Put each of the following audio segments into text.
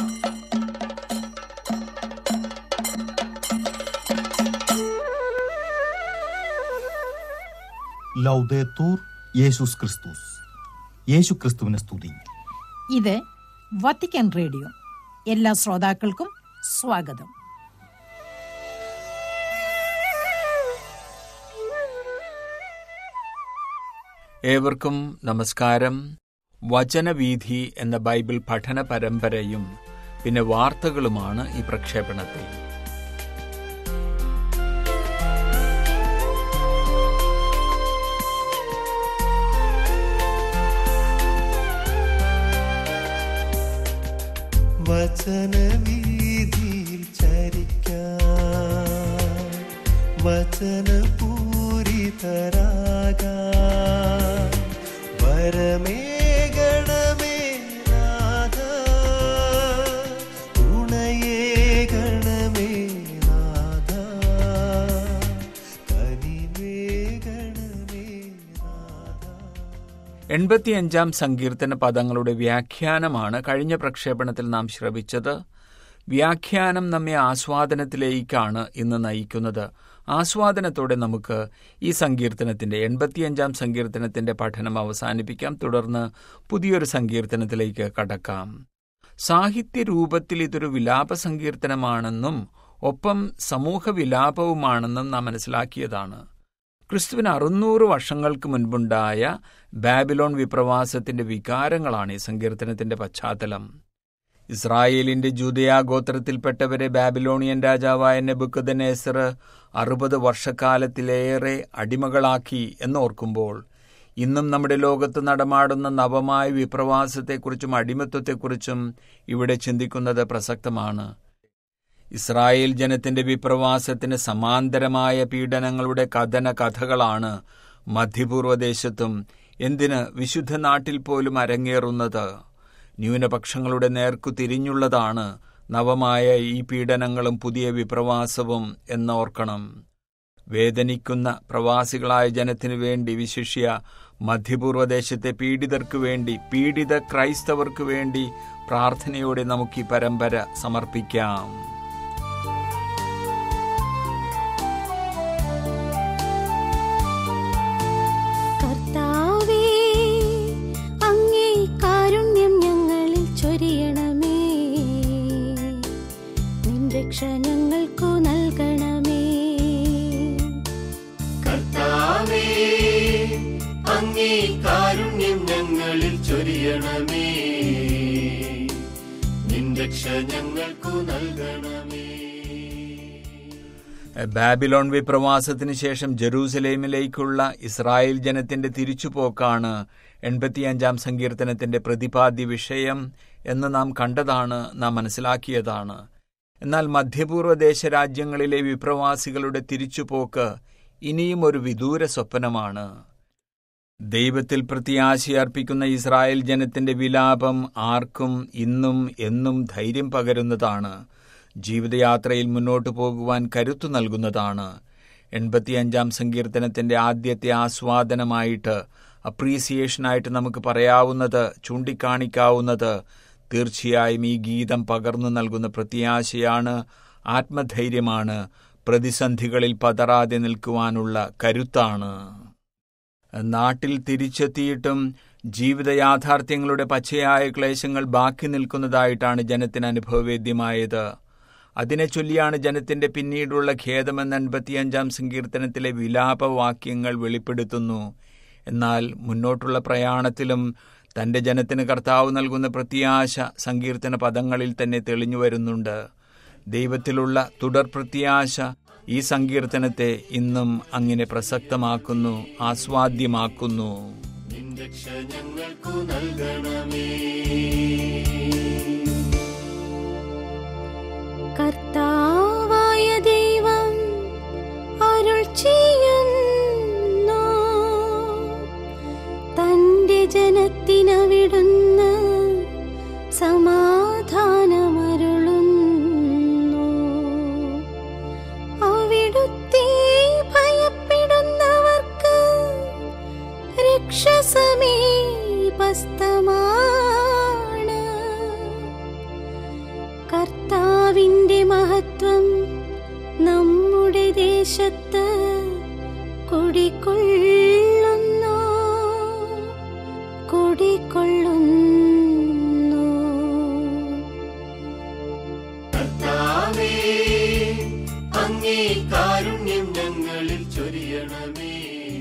ലൗദേത്തൂർ യേശുസ് ക്രിസ്തുസ് യേശു ക്രിസ്തുവിനെ സ്തുതി ഇത് വത്തിക്കാൻ റേഡിയോ എല്ലാ ശ്രോതാക്കൾക്കും സ്വാഗതം ഏവർക്കും നമസ്കാരം വചനവീഥി എന്ന ബൈബിൾ പഠന പരമ്പരയും പിന്നെ വാർത്തകളുമാണ് ഈ പ്രക്ഷേപണത്തിൽ വചനവീതിയിൽ ചരിക്കാൻ വചനപൂരിതരാകാൻ വരമേകണമേ നാഥ തുണയേകണമേ നാഥ കനിവേകണമേ നാഥ എൺപത്തിയഞ്ചാം സങ്കീർത്തന പദങ്ങളുടെ വ്യാഖ്യാനമാണ് കഴിഞ്ഞ പ്രക്ഷേപണത്തിൽ നാം ശ്രവിച്ചത് വ്യാഖ്യാനം നമ്മെ ആസ്വാദനത്തിലേക്കാണ് ഇന്ന് നയിക്കുന്നത് ആസ്വാദനത്തോടെ നമുക്ക് ഈ സങ്കീർത്തനത്തിന്റെ എൺപത്തിയഞ്ചാം സങ്കീർത്തനത്തിന്റെ പഠനം അവസാനിപ്പിക്കാം തുടർന്ന് പുതിയൊരു സങ്കീർത്തനത്തിലേക്ക് കടക്കാം സാഹിത്യ രൂപത്തിൽ ഇതൊരു വിലാപ സങ്കീർത്തനമാണെന്നും ഒപ്പം സമൂഹ വിലാപവുമാണെന്നും നാം മനസ്സിലാക്കിയതാണ് ക്രിസ്തുവിന് അറുന്നൂറ് വർഷങ്ങൾക്ക് മുൻപുണ്ടായ ബാബിലോൺ വിപ്രവാസത്തിന്റെ വികാരങ്ങളാണ് ഈ സങ്കീർത്തനത്തിന്റെ പശ്ചാത്തലം ഇസ്രായേലിന്റെ ജൂതയാ ഗോത്രത്തിൽപ്പെട്ടവരെ ബാബിലോണിയൻ രാജാവായ നെബുക്കദനേസർ അറുപത് വർഷക്കാലത്തിലേറെ അടിമകളാക്കി എന്നോർക്കുമ്പോൾ ഇന്നും നമ്മുടെ ലോകത്ത് നടമാടുന്ന നവമായ വിപ്രവാസത്തെക്കുറിച്ചും അടിമത്വത്തെക്കുറിച്ചും ഇവിടെ ചിന്തിക്കുന്നത് പ്രസക്തമാണ് ഇസ്രായേൽ ജനത്തിന്റെ വിപ്രവാസത്തിന് സമാന്തരമായ പീഡനങ്ങളുടെ കഥന കഥകളാണ് മധ്യപൂർവ്വദേശത്തും എന്തിന് വിശുദ്ധ നാട്ടിൽ പോലും അരങ്ങേറുന്നത് ന്യൂനപക്ഷങ്ങളുടെ നേർക്കു തിരിഞ്ഞുള്ളതാണ് നവമായ ഈ പീഡനങ്ങളും പുതിയ വിപ്രവാസവും എന്നോർക്കണം വേദനിക്കുന്ന പ്രവാസികളായ ജനത്തിനു വേണ്ടി വിശിഷ്യ മധ്യപൂർവ്വദേശത്തെ പീഡിതർക്കു വേണ്ടി പീഡിത ക്രൈസ്തവർക്കു വേണ്ടി പ്രാർത്ഥനയോടെ നമുക്ക് ഈ പരമ്പര സമർപ്പിക്കാം കർത്താവേ അങ്ങേ കാരുണ്യം ഞങ്ങളിൽ ചൊരിയണമേ നിൻ രക്ഷ ഞങ്ങൾക്കു നൽകണമേ കർത്താവേ അങ്ങേ കാരുണ്യം ഞങ്ങളിൽ ചൊരിയണമേ നിൻ രക്ഷ ഞങ്ങൾക്കു നൽകണമേ ബാബിലോൺ വിപ്രവാസത്തിന് ശേഷം ജെറൂസലേമിലേക്കുള്ള ഇസ്രായേൽ ജനത്തിന്റെ തിരിച്ചുപോക്കാണ് എൺപത്തിയഞ്ചാം സങ്കീർത്തനത്തിന്റെ പ്രതിപാദ്യ വിഷയം എന്ന് നാം കണ്ടതാണ് നാം മനസ്സിലാക്കിയതാണ് എന്നാൽ മധ്യപൂർവ്വ ദേശരാജ്യങ്ങളിലെ വിപ്രവാസികളുടെ തിരിച്ചുപോക്ക് ഇനിയും ഒരു വിദൂര സ്വപ്നമാണ് ദൈവത്തിൽ പ്രത്യാശയർപ്പിക്കുന്ന ഇസ്രായേൽ ജനത്തിന്റെ വിലാപം ആർക്കും ഇന്നും എന്നും ധൈര്യം പകരുന്നതാണ് ജീവിതയാത്രയിൽ മുന്നോട്ടു പോകുവാൻ കരുത്തു നൽകുന്നതാണ് എൺപത്തിയഞ്ചാം സങ്കീർത്തനത്തിന്റെ ആദ്യത്തെ ആസ്വാദനമായിട്ട് അപ്രീസിയേഷനായിട്ട് നമുക്ക് പറയാവുന്നത് ചൂണ്ടിക്കാണിക്കാവുന്നത് തീർച്ചയായും ഈ ഗീതം പകർന്നു നൽകുന്ന പ്രത്യാശയാണ് ആത്മധൈര്യമാണ് പ്രതിസന്ധികളിൽ പതറാതെ നിൽക്കുവാനുള്ള കരുത്താണ് നാട്ടിൽ തിരിച്ചെത്തിയിട്ടും ജീവിത യാഥാർത്ഥ്യങ്ങളുടെ പച്ചയായ ക്ലേശങ്ങൾ ബാക്കി നിൽക്കുന്നതായിട്ടാണ് ജനത്തിന് അനുഭവവേദ്യമായത് അതിനെ ചൊല്ലിയാണ് ജനത്തിന്റെ പിന്നീടുള്ള ഖേദമെന്ന എൺപത്തിയഞ്ചാം സങ്കീർത്തനത്തിലെ വിലാപവാക്യങ്ങൾ വെളിപ്പെടുത്തുന്നു എന്നാൽ മുന്നോട്ടുള്ള പ്രയാണത്തിലും തന്റെ ജനത്തിന് കർത്താവ് നൽകുന്ന പ്രത്യാശ സങ്കീർത്തന പദങ്ങളിൽ തന്നെ തെളിഞ്ഞു വരുന്നുണ്ട് ദൈവത്തിലുള്ള തുടർ പ്രത്യാശ ഈ സങ്കീർത്തനത്തെ ഇന്നും അങ്ങനെ പ്രസക്തമാക്കുന്നു ആസ്വാദ്യമാക്കുന്നു നിൻ രക്ഷ ഞങ്ങൾക്കു നൽകണമേ കർത്താവായ ദൈവം അരുൾ ചെയ്യുന്നു തന്റെ ജനത്തിനവിടുന്ന് സമാധാനമരുളുന്നു അവിടുത്തെ ഭയപ്പെടുന്നവർക്ക് രക്ഷ സമീപസ്ഥമാണ് കർത്താവിന്റെ മഹത്വം നമ്മുടെ ദേശത്ത് കുടികൊള്ളുന്നു കുടികൊള്ളുന്നു കർത്താവേ അങ്ങേ കാരുണ്യം ഞങ്ങളിൽ ചൊരിയണമേ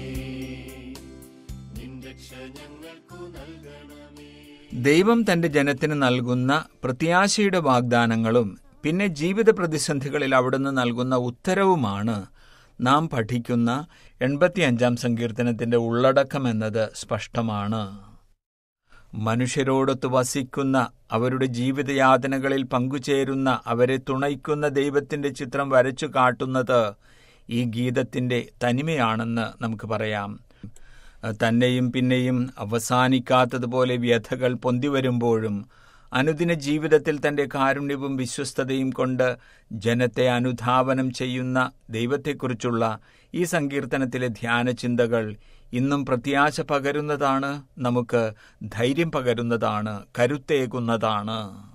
നിൻ രക്ഷ ഞങ്ങൾക്കു നൽകണമേ ദൈവം തന്റെ ജനത്തിന് നൽകുന്ന പ്രത്യാശയുടെ വാഗ്ദാനങ്ങളും പിന്നെ ജീവിത പ്രതിസന്ധികളിൽ അവിടുന്ന് നൽകുന്ന ഉത്തരവുമാണ് നാം പഠിക്കുന്ന എൺപത്തിയഞ്ചാം സങ്കീർത്തനത്തിന്റെ ഉള്ളടക്കം എന്നത് സ്പഷ്ടമാണ് മനുഷ്യരോടൊത്ത് വസിക്കുന്ന അവരുടെ ജീവിതയാതനകളിൽ പങ്കുചേരുന്ന അവരെ തുണയ്ക്കുന്ന ദൈവത്തിന്റെ ചിത്രം വരച്ചു കാട്ടുന്നത് ഈ ഗീതത്തിന്റെ തനിമയാണെന്ന് നമുക്ക് പറയാം തന്നെയും പിന്നെയും അവസാനിക്കാത്തതുപോലെ വ്യഥകൾ പൊന്തിവരുമ്പോഴും അനുദിന ജീവിതത്തിൽ തന്റെ കാരുണ്യവും വിശ്വസ്തതയും കൊണ്ട് ജനത്തെ അനുധാവനം ചെയ്യുന്ന ദൈവത്തെക്കുറിച്ചുള്ള ഈ സങ്കീർത്തനത്തിലെ ധ്യാനചിന്തകൾ ഇന്നും പ്രത്യാശ പകരുന്നതാണ് നമുക്ക് ധൈര്യം പകരുന്നതാണ് കരുത്തേകുന്നതാണ്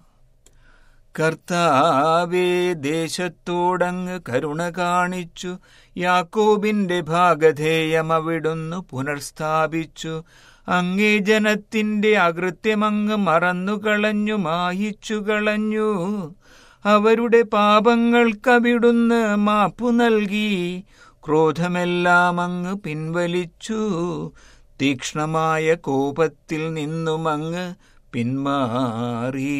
കർത്താവേ ദേശത്തോടങ്ങ് കരുണ കാണിച്ചു യാക്കോബിന്റെ ഭാഗധേയം അവിടുന്ന് പുനർസ്ഥാപിച്ചു അങ്ങേ ജനത്തിന്റെ അകൃത്യമങ്ങ് മറന്നുകളഞ്ഞു മായിച്ചു കളഞ്ഞു അവരുടെ പാപങ്ങൾക്കവിടുന്ന് മാപ്പു നൽകി ക്രോധമെല്ലാം അങ്ങ് പിൻവലിച്ചു തീക്ഷ്ണമായ കോപത്തിൽ നിന്നും അങ്ങ് പിന്മാറി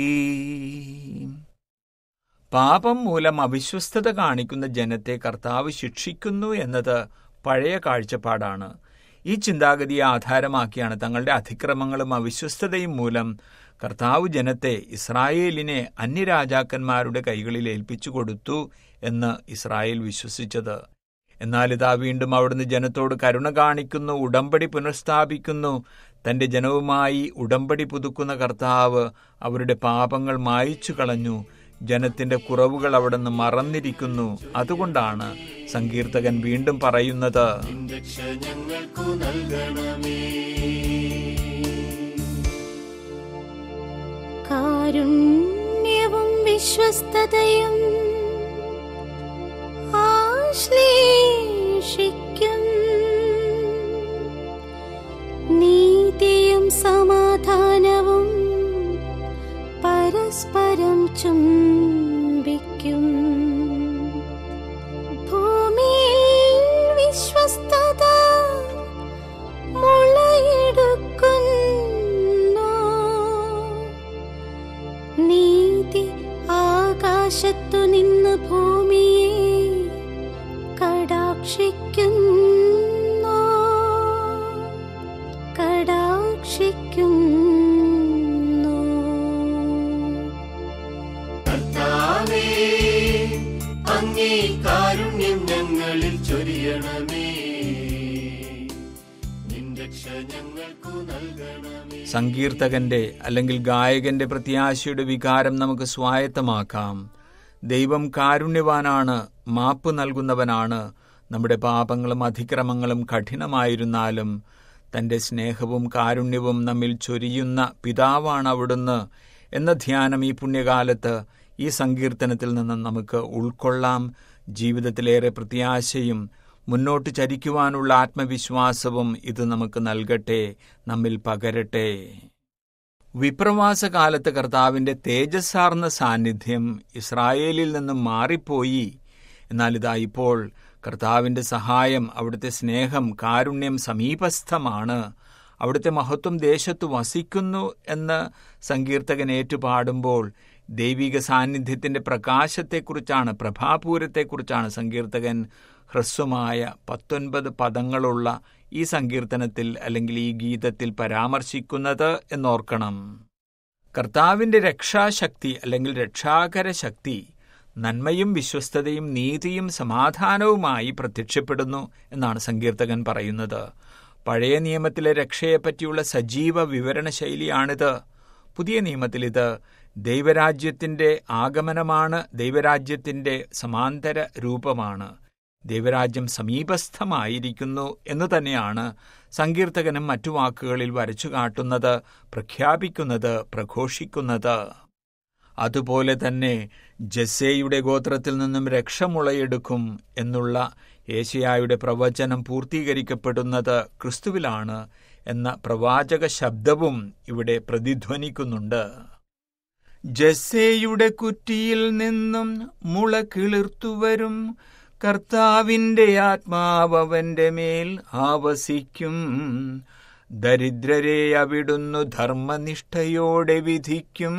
പാപം മൂലം അവിശ്വസ്തത കാണിക്കുന്ന ജനത്തെ കർത്താവ് ശിക്ഷിക്കുന്നു എന്നത് പഴയ കാഴ്ചപ്പാടാണ് ഈ ചിന്താഗതിയെ ആധാരമാക്കിയാണ് തങ്ങളുടെ അതിക്രമങ്ങളും അവിശ്വസ്തതയും മൂലം കർത്താവ് ജനത്തെ ഇസ്രായേലിനെ അന്യരാജാക്കന്മാരുടെ കൈകളിൽ ഏൽപ്പിച്ചു കൊടുത്തു എന്ന് ഇസ്രായേൽ വിശ്വസിച്ചത് എന്നാൽ ഇതാ വീണ്ടും അവിടുന്ന് ജനത്തോട് കരുണ കാണിക്കുന്നു ഉടമ്പടി പുനഃസ്ഥാപിക്കുന്നു തന്റെ ജനവുമായി ഉടമ്പടി പുതുക്കുന്ന കർത്താവ് അവരുടെ പാപങ്ങൾ മായിച്ചു കളഞ്ഞു ജനത്തിന്റെ കുറവുകൾ അവിടുന്ന് മറന്നിരിക്കുന്നു അതുകൊണ്ടാണ് സങ്കീർത്തകൻ വീണ്ടും പറയുന്നത് നിൻ രക്ഷ ഞങ്ങൾക്കു നൽകണമേ കാരുണ്യവും വിശ്വസ്തതയും ആശ്ലേഷിക്കും നീതിയും സമാധാനവും പരസ്പരം ചുംബിക്കും ഭൂമിയിൽ വിശ്വസ്തത മുളയെടുക്കുന്നു നീതി ആകാശത്തു നിന്ന് ഭൂമിയെ കടാക്ഷിക്കുന്നു കടാക്ഷിക്കുന്നു കർത്താവേ അങ്ങേ കാരുണ്യം ഞങ്ങളിൽ ചൊരിയണമേ നിൻ രക്ഷ ഞങ്ങൾക്കു നൽകണമേ സങ്കീർത്തകന്റെ അല്ലെങ്കിൽ ഗായകന്റെ പ്രത്യാശയുടെ വികാരം നമുക്ക് സ്വായത്തമാക്കാം ദൈവം കാരുണ്യവാനാണ് മാപ്പ് നൽകുന്നവനാണ് നമ്മുടെ പാപങ്ങളും അതിക്രമങ്ങളും കഠിനമായിരുന്നാലും തന്റെ സ്നേഹവും കാരുണ്യവും നമ്മിൽ ചൊരിയുന്ന പിതാവാണ് അവിടുന്ന് എന്ന ധ്യാനം ഈ പുണ്യകാലത്ത് ഈ സങ്കീർത്തനത്തിൽ നിന്ന് നമുക്ക് ഉൾക്കൊള്ളാം ജീവിതത്തിലേറെ പ്രത്യാശയും മുന്നോട്ട് ചരിക്കുവാനുള്ള ആത്മവിശ്വാസവും ഇത് നമുക്ക് നൽകട്ടെ നമ്മിൽ പകരട്ടെ വിപ്രവാസ കാലത്ത് കർത്താവിന്റെ തേജസ്സാർന്ന സാന്നിധ്യം ഇസ്രായേലിൽ നിന്നും മാറിപ്പോയി എന്നാൽ ഇതാ ഇപ്പോൾ കർത്താവിന്റെ സഹായം അവിടുത്തെ സ്നേഹം കാരുണ്യം സമീപസ്ഥമാണ് അവിടുത്തെ മഹത്വം ദേശത്ത് വസിക്കുന്നു എന്ന് സങ്കീർത്തകൻ ഏറ്റുപാടുമ്പോൾ ദൈവിക സാന്നിധ്യത്തിന്റെ പ്രകാശത്തെക്കുറിച്ചാണ് പ്രഭാപൂരത്തെക്കുറിച്ചാണ് സങ്കീർത്തകൻ ഹ്രസ്വമായ പത്തൊൻപത് പദങ്ങളുള്ള ഈ സങ്കീർത്തനത്തിൽ അല്ലെങ്കിൽ ഈ ഗീതത്തിൽ പരാമർശിക്കുന്നത് എന്നോർക്കണം കർത്താവിന്റെ രക്ഷാശക്തി അല്ലെങ്കിൽ രക്ഷാകര ശക്തി നന്മയും വിശ്വസ്തതയും നീതിയും സമാധാനവുമായി പ്രത്യക്ഷപ്പെടുന്നു എന്നാണ് സങ്കീർത്തകൻ പറയുന്നത് പഴയ നിയമത്തിലെ രക്ഷയെപ്പറ്റിയുള്ള സജീവ വിവരണ ശൈലിയാണിത് പുതിയ നിയമത്തിൽ ഇത് ദൈവരാജ്യത്തിന്റെ ആഗമനമാണ് ദൈവരാജ്യത്തിന്റെ സമാന്തര രൂപമാണ് ദൈവരാജ്യം സമീപസ്ഥമായിരിക്കുന്നു എന്ന് തന്നെയാണ് സങ്കീർത്തകനും മറ്റു വാക്കുകളിൽ വരച്ചു കാട്ടുന്നത് പ്രഖ്യാപിക്കുന്നത് പ്രഘോഷിക്കുന്നത് അതുപോലെ തന്നെ ജസ്സേയുടെ ഗോത്രത്തിൽ നിന്നും രക്ഷമുളയെടുക്കും എന്നുള്ള ഏഷ്യായുടെ പ്രവചനം പൂർത്തീകരിക്കപ്പെടുന്നത് ക്രിസ്തുവിലാണ് എന്ന പ്രവാചക ശബ്ദവും ഇവിടെ പ്രതിധ്വനിക്കുന്നുണ്ട് ജസ്സേയുടെ കുറ്റിയിൽ നിന്നും മുള കിളിർത്തുവരും കർത്താവിന്റെ ആത്മാവ് അവന്റെ മേൽ ആവസിക്കും ദരിദ്രരെ അവിടുന്നു ധർമ്മനിഷ്ഠയോടെ വിധിക്കും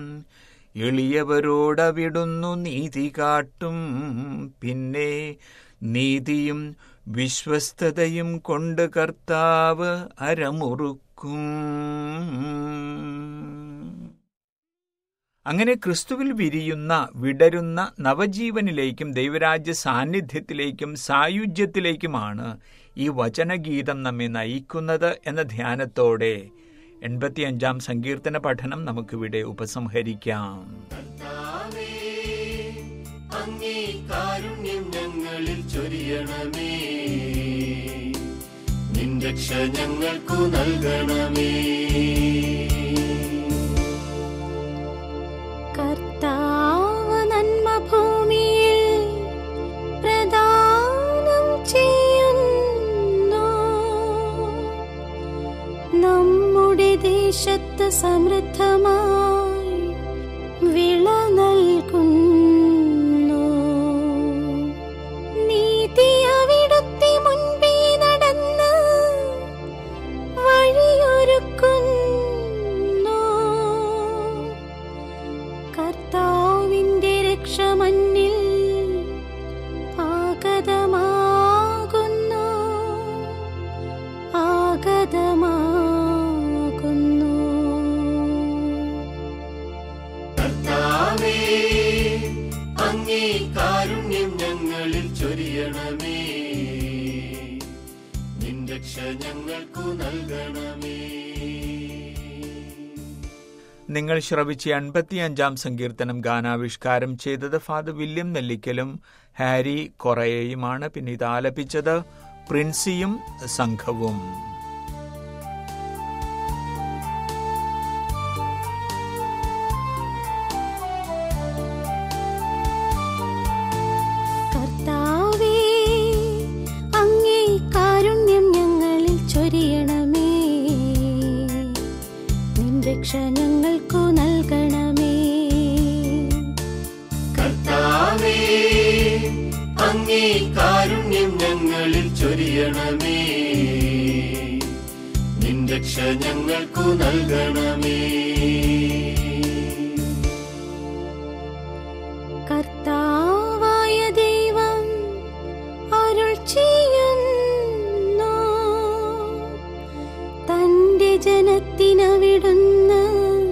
എളിയവരോടവിടുന്നു നീതി കാട്ടും പിന്നെ നീതിയും വിശ്വസ്തതയും കൊണ്ട് കർത്താവ് അരമുറുക്കും അങ്ങനെ ക്രിസ്തുവിൽ വിരിയുന്ന വിടരുന്ന നവജീവനിലേക്കും ദൈവരാജ്യ സാന്നിധ്യത്തിലേക്കും സായുജ്യത്തിലേക്കുമാണ് ഈ വചനഗീതം നമ്മെ നയിക്കുന്നത് എന്ന ധ്യാനത്തോടെ എൺപത്തിയഞ്ചാം സങ്കീർത്തന പഠനം നമുക്കിവിടെ ഉപസംഹരിക്കാം കർത്താവേ, അങ്ങേ കാരുണ്യം ഞങ്ങളിൽ ചൊരിയണമേ നിൻ രക്ഷ ഞങ്ങൾക്കു നൽകണമേ കർത്താവ് നന്മ ഭൂമിയിൽ പ്രദാനം ചെയ്യുന്നു നമ്മുടെ ദേശത്ത് സമൃദ്ധമായി വിള നൽകുന്നു നീതി അവിടുത്തെ മുൻപേ നടന്ന് വഴിയൊരുക്കുന്നു കർത്താവിന്റെ രക്ഷമന്നിൽ ആഗതമാകുന്നു ആഗതമാകുന്നു കർത്താവേ അങ്ങേ കാരുണ്യം ഞങ്ങളിൽ ചൊരിയണമേ നിൻ രക്ഷ ഞങ്ങൾക്കു നൽകണമേ നിങ്ങൾ ശ്രവിച്ച എൺപത്തിയഞ്ചാം സങ്കീർത്തനം ഗാനാവിഷ്കാരം ചെയ്തത് ഫാദർ വില്യം നെല്ലിക്കലും ഹാരി കൊറയയുമാണ് പിന്നെ ഇത് ആലപിച്ചത് പ്രിൻസിയും സംഘവും കർത്താവേ അങ്ങേ കാരുണ്യം ഞങ്ങളിൽ ചൊരിയണമേ നിൻ രക്ഷ ഞങ്ങൾക്കു നൽകണമേ കർത്താവേ അങ്ങേ കാരുണ്യം ഞങ്ങളിൽ ചൊരിയണമേ നിൻ രക്ഷ ഞങ്ങൾക്കു നൽകണമേ കർത്താവായ ദൈവം അരുൾ ചെയ്യുന്നു തന്റെ ജനത്തിനവിടുന്ന്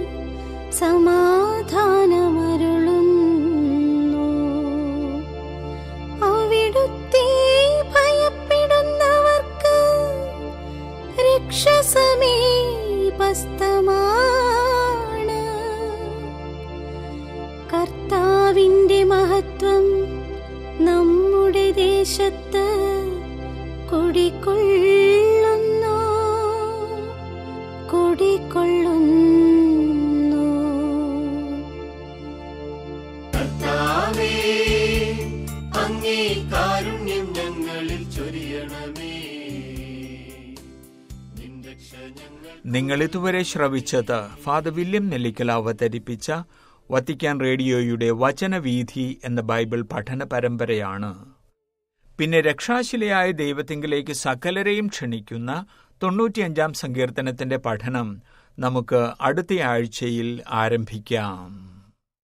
സമാധാനമരുളുന്നു അവിടുത്തെ ഭയപ്പെടുന്നവർക്ക് രക്ഷ സമീപസ്ഥമാണ് കർത്താവിന്റെ മഹത്വം നമ്മുടെ ദേശത്ത് കുടികൊള്ളുന്നു കുടികൊള്ളുന്നു കർത്താവേ അങ്ങേ കാരുണ്യം ഞങ്ങളിൽ ചൊരിയണമേ നിൻ രക്ഷ ഞങ്ങൾ നിങ്ങൾ ഇതുവരെ ശ്രവിച്ചത് ഫാദർ വില്യം നെല്ലിക്കൽ അവതരിപ്പിച്ച വത്തിക്കാൻ റേഡിയോയുടെ വചനവീഥി എന്ന ബൈബിൾ പഠന പരമ്പരയാണ് പിന്നെ രക്ഷാശിലയായ ദൈവത്തിങ്കിലേക്ക് സകലരെയും ക്ഷണിക്കുന്ന തൊണ്ണൂറ്റിയഞ്ചാം സങ്കീർത്തനത്തിന്റെ പഠനം നമുക്ക് അടുത്ത ആഴ്ചയിൽ ആരംഭിക്കാം